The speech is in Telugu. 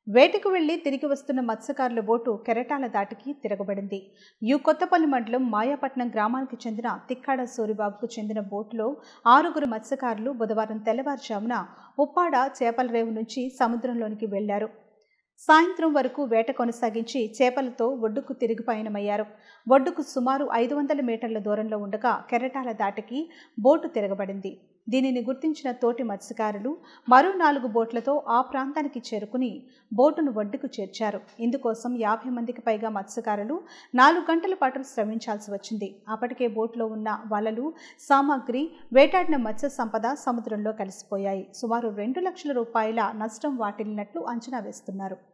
వేటకు వెళ్లి తిరిగి వస్తున్న మత్స్యకారుల బోటు కెరటాల దాటికి తిరగబడింది యు కొత్తపల్లి మండలం మాయాపట్నం గ్రామానికి చెందిన తిక్కాడ సూరిబాబుకు చెందిన బోటులో ఆరుగురు మత్స్యకారులు బుధవారం తెల్లవారుజామున ఉప్పాడ చేపల రేవు నుంచి సముద్రంలోనికి వెళ్లారు సాయంత్రం వరకు వేట కొనసాగించి చేపలతో ఒడ్డుకు తిరిగి పయనమయ్యారు ఒడ్డుకు సుమారు ఐదు వందల మీటర్ల దూరంలో ఉండగా కెరటాల దాటికి బోటు తిరగబడింది దీనిని గుర్తించిన తోటి మత్స్యకారులు మరో నాలుగు బోట్లతో ఆ ప్రాంతానికి చేరుకుని బోటును ఒడ్డుకు చేర్చారు ఇందుకోసం యాభై మందికి పైగా మత్స్యకారులు నాలుగు గంటల పాటు శ్రమించాల్సి వచ్చింది అప్పటికే బోట్లో ఉన్న వలలు సామాగ్రి వేటాడిన మత్స్య సంపద సముద్రంలో కలిసిపోయాయి సుమారు రెండు లక్షల రూపాయల నష్టం వాటిల్లినట్లు అంచనా వేస్తున్నారు